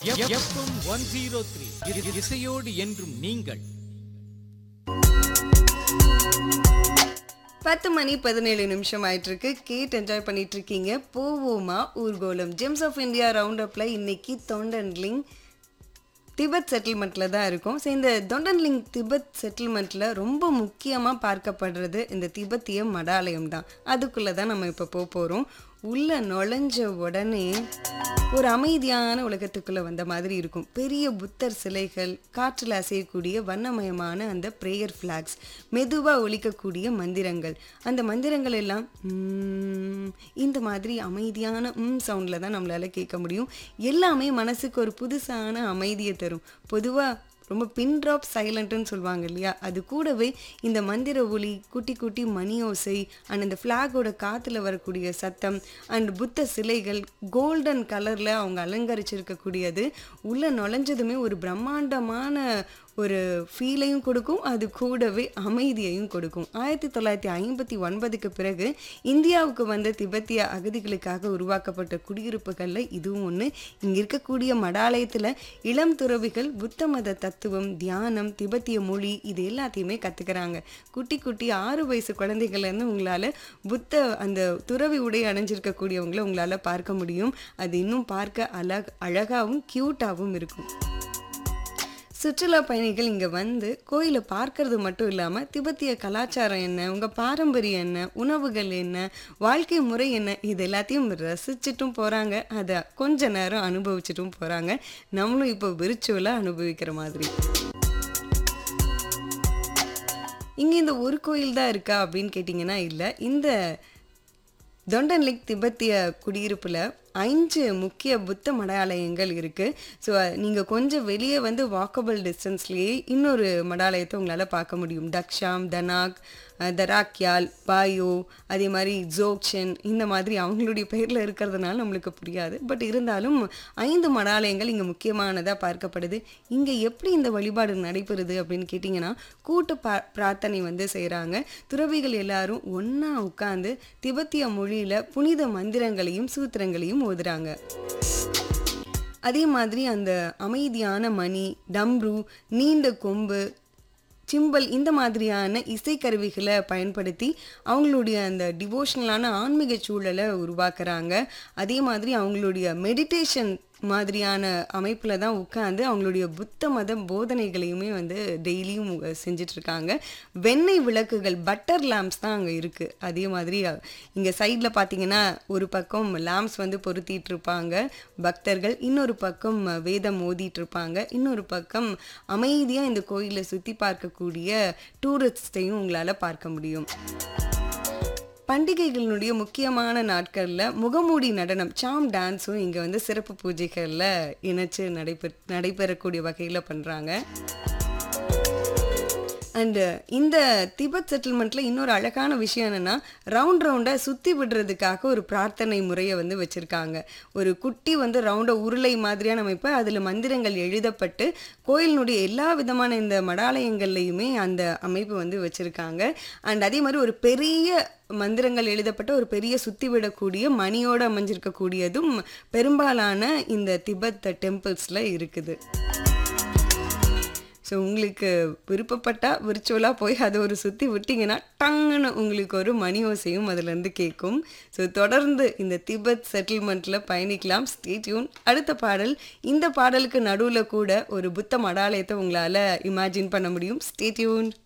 FM one zero three இசையோடு என்றும் நீங்கள் பத்து மணி பதினேழு நிமிஷம் ஆயிட்டு இருக்கு கேட் என்ஜாய் பண்ணிட்டு இருக்கீங்க போவோமா ஊர்கோலம் ஜெம்ஸ் ஆஃப் இந்தியா ரவுண்ட் அப்ல இன்னைக்கு தொண்டன்லிங் திபெத் செட்டில்மெண்ட்டில் தான் இருக்கும் ஸோ இந்த தொண்டன்லிங் திபெத் செட்டில்மெண்ட்டில் ரொம்ப முக்கியமாக பார்க்கப்படுறது இந்த திபெத்திய மடாலயம் தான் அதுக்குள்ளே தான் நம்ம இப்போ போக போகிறோம் உள்ளே நுழைஞ்ச உடனே ஒரு அமைதியான உலகத்துக்குள்ளே வந்த மாதிரி இருக்கும் பெரிய புத்தர் சிலைகள் காற்றில் அசையக்கூடிய வண்ணமயமான அந்த ப்ரேயர் ஃப்ளாக்ஸ் மெதுவாக ஒலிக்கக்கூடிய மந்திரங்கள் அந்த மந்திரங்கள் எல்லாம் "ம்ம்" இந்த மாதிரி அமைதியான ம் சவுண்டில் தான் நம்மளால் கேட்க முடியும் எல்லாமே மனசுக்கு ஒரு புதுசான அமைதியை தரும் பொதுவாக ரொம்ப பின் ட்ராப் சைலண்ட்டுன்னு சொல்லுவாங்க இல்லையா அது கூடவே இந்த மந்திர ஒலி குட்டி குட்டி மணி ஓசை அண்ட் இந்த ஃப்ளாகோட காற்றுல வரக்கூடிய சத்தம் அண்ட் புத்த சிலைகள் கோல்டன் கலரில் அவங்க அலங்கரிச்சிருக்கக்கூடியது உள்ளே நுழைஞ்சதுமே ஒரு பிரம்மாண்டமான ஒரு ஃபீலையும் கொடுக்கும் அது கூடவே அமைதியையும் கொடுக்கும் ஆயிரத்தி தொள்ளாயிரத்தி ஐம்பத்தி ஒன்பதுக்கு பிறகு இந்தியாவுக்கு வந்த திபெத்திய அகதிகளுக்காக உருவாக்கப்பட்ட குடியிருப்புகளில் இதுவும் ஒன்று இங்கே இருக்கக்கூடிய மடாலயத்தில் இளம் துறவிகள் புத்த மத தத்துவம் தியானம் திபெத்திய மொழி இது எல்லாத்தையுமே கற்றுக்கிறாங்க குட்டி குட்டி ஆறு வயசு குழந்தைகள்லேருந்து உங்களால் புத்த அந்த துறவி உடை அணிஞ்சிருக்கக்கூடியவங்கள உங்களால் பார்க்க முடியும் அது இன்னும் பார்க்க அழக அழகாகவும் க்யூட்டாகவும் இருக்கும் சுற்றுலா பயணிகள் இங்கே வந்து கோயிலை பார்க்கறது மட்டும் இல்லாமல் திபெத்திய கலாச்சாரம் என்ன உங்கள் பாரம்பரியம் என்ன உணவுகள் என்ன வாழ்க்கை முறை என்ன இது எல்லாத்தையும் ரசிச்சிட்டும் போகிறாங்க அதை கொஞ்ச நேரம் அனுபவிச்சிட்டும் போகிறாங்க நம்மளும் இப்போ விரிச்சுவலாக அனுபவிக்கிற மாதிரி இங்கே இந்த ஒரு கோயில் தான் இருக்கா அப்படின்னு கேட்டிங்கன்னா இல்லை இந்த தொண்டன் லேக் திபெத்திய குடியிருப்பில் அஞ்சு முக்கிய புத்த மடாலயங்கள் இருக்குது ஸோ நீங்கள் கொஞ்சம் வெளியே வந்து வாக்கபிள் டிஸ்டன்ஸ்லேயே இன்னொரு மடாலயத்தை உங்களால் பார்க்க முடியும் தக்ஷாம் தனாக் அஹ், தராக்யால் பாயோ அதே மாதிரி ஜோக்ஷன் இந்த மாதிரி அவங்களுடைய பெயரில் இருக்கிறதுனால நம்மளுக்கு புரியாது பட் இருந்தாலும் ஐந்து மடாலயங்கள் இங்கே முக்கியமானதாக பார்க்கப்படுது இங்கே எப்படி இந்த வழிபாடு நடைபெறுது அப்படின்னு கேட்டிங்கன்னா கூட்டு பா பிரார்த்தனை வந்து செய்கிறாங்க துறவிகள் எல்லாரும் ஒன்றா உட்காந்து திபெத்திய மொழியில் புனித மந்திரங்களையும் சூத்திரங்களையும் ஓதுறாங்க அதே மாதிரி அந்த அமைதியான மணி டம்ரு நீண்ட கொம்பு சிம்பல் இந்த மாதிரியான இசைக்கருவிகளை பயன்படுத்தி அவங்களுடைய அந்த டிவோஷனலான ஆன்மீக சூழலை உருவாக்குறாங்க அதே மாதிரி அவங்களுடைய மெடிடேஷன் மாதிரியான அமைப்பில் தான் உட்காந்து அவங்களுடைய புத்த மத போதனைகளையுமே வந்து டெய்லியும் செஞ்சுட்டு இருக்காங்க வெண்ணெய் விளக்குகள் பட்டர் லேம்ப்ஸ் தான் அங்கே இருக்குது அதே மாதிரி இங்கே சைடில் பார்த்தீங்கன்னா ஒரு பக்கம் லேம்ப்ஸ் வந்து பொருத்திட்டு இருப்பாங்க பக்தர்கள் இன்னொரு பக்கம் வேதம் ஓதிட்டு இருப்பாங்க இன்னொரு பக்கம் அமைதியாக இந்த கோயிலை சுற்றி பார்க்கக்கூடிய டூரிஸ்டையும் உங்களால் பார்க்க முடியும் பண்டிகைகளினுடைய முக்கியமான நாட்களில் முகமூடி நடனம் சாம் டான்ஸும் இங்கே வந்து சிறப்பு பூஜைகளில் இணைச்சு நடைபெற நடைபெறக்கூடிய வகையில் பண்ணுறாங்க அண்டு இந்த திபெத் செட்டில்மெண்ட்டில் இன்னொரு அழகான விஷயம் என்னென்னா ரவுண்ட் ரவுண்டாக சுற்றி விடுறதுக்காக ஒரு பிரார்த்தனை முறையை வந்து வச்சுருக்காங்க ஒரு குட்டி வந்து ரவுண்டை உருளை மாதிரியான அமைப்பு அதில் மந்திரங்கள் எழுதப்பட்டு கோயிலினுடைய எல்லா விதமான இந்த மடாலயங்கள்லையுமே அந்த அமைப்பு வந்து வச்சுருக்காங்க அண்ட் அதே மாதிரி ஒரு பெரிய மந்திரங்கள் எழுதப்பட்ட ஒரு பெரிய சுத்தி விடக்கூடிய மணியோடு அமைஞ்சிருக்கக்கூடியதும் பெரும்பாலான இந்த திபெத் டெம்பிள்ஸில் இருக்குது ஸோ உங்களுக்கு விருப்பப்பட்டால் விர்ச்சுவலாக போய் அதை ஒரு சுற்றி விட்டிங்கன்னா டங்குன்னு உங்களுக்கு ஒரு மணி ஓசையும் அதுலேருந்து கேட்கும் ஸோ தொடர்ந்து இந்த திபெத் செட்டில்மெண்ட்டில் பயணிக்கலாம் ஸ்டேட்யூன் அடுத்த பாடல் இந்த பாடலுக்கு நடுவில் கூட ஒரு புத்த மடாலயத்தை உங்களால் இமேஜின் பண்ண முடியும் ஸ்டேட்யூன்